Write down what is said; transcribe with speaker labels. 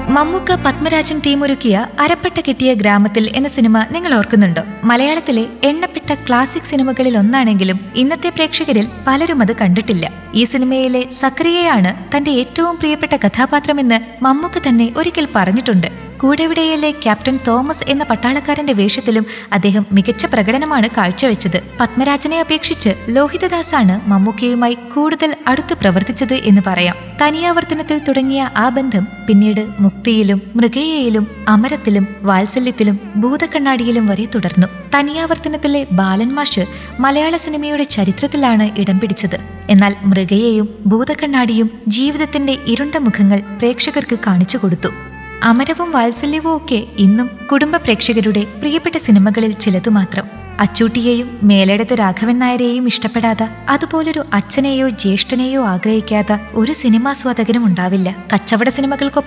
Speaker 1: Mammukka Padmarajan team ഒരുക്കിയ അരപ്പട്ട കെട്ടിയ ഗ്രാമത്തിൽ എന്ന സിനിമ നിങ്ങൾ ഓർക്കുന്നുണ്ടോ മലയാളത്തിലെ എണ്ണപ്പെട്ട ക്ലാസിക് സിനിമകളിൽ ഒന്നാണെങ്കിലും ഇന്നത്തെ പ്രേക്ഷകരിൽ പലരും അത് കണ്ടിട്ടില്ല ഈ സിനിമയിലെ സക്രിയയാണ് തന്റെ ഏറ്റവും പ്രിയപ്പെട്ട കഥാപാത്രമെന്ന് മമ്മൂക്ക തന്നെ ഒരിക്കൽ പറഞ്ഞിട്ടുണ്ട് കൂടെവിടെയിലെ ക്യാപ്റ്റൻ തോമസ് എന്ന പട്ടാളക്കാരന്റെ വേഷത്തിലും അദ്ദേഹം മികച്ച പ്രകടനമാണ് കാഴ്ചവെച്ചത് പത്മരാജനെ അപേക്ഷിച്ച് ലോഹിതദാസാണ് മമ്മൂക്കയുമായി കൂടുതൽ അടുത്ത് പ്രവർത്തിച്ചത് എന്ന് പറയാം തനിയാവർത്തനത്തിൽ തുടങ്ങിയ ആ ബന്ധം പിന്നീട് മുക്തിയിലും മൃഗയയിലും അമരത്തിലും വാത്സല്യത്തിലും ഭൂതക്കണ്ണാടിയിലും വരെ തുടർന്നു തനിയാവർത്തനത്തിലെ ബാലൻ മാഷ് മലയാള സിനിമയുടെ ചരിത്രത്തിലാണ് ഇടം പിടിച്ചത് എന്നാൽ മൃഗയെയും ഭൂതക്കണ്ണാടിയും ജീവിതത്തിന്റെ ഇരുണ്ട മുഖങ്ങൾ പ്രേക്ഷകർക്ക് കാണിച്ചു കൊടുത്തു അമരവും വാത്സല്യവും ഒക്കെ ഇന്നും കുടുംബ പ്രേക്ഷകരുടെ പ്രിയപ്പെട്ട സിനിമകളിൽ ചിലതു മാത്രം അച്ചൂട്ടിയെയും മേലെടുത്ത് രാഘവൻ നായരെയും ഇഷ്ടപ്പെടാത്ത അതുപോലൊരു അച്ഛനെയോ ജ്യേഷ്ഠനെയോ ആഗ്രഹിക്കാത്ത ഒരു സിനിമാസ്വാദകനും ഉണ്ടാവില്ല കച്ചവട സിനിമകൾക്കൊപ്പം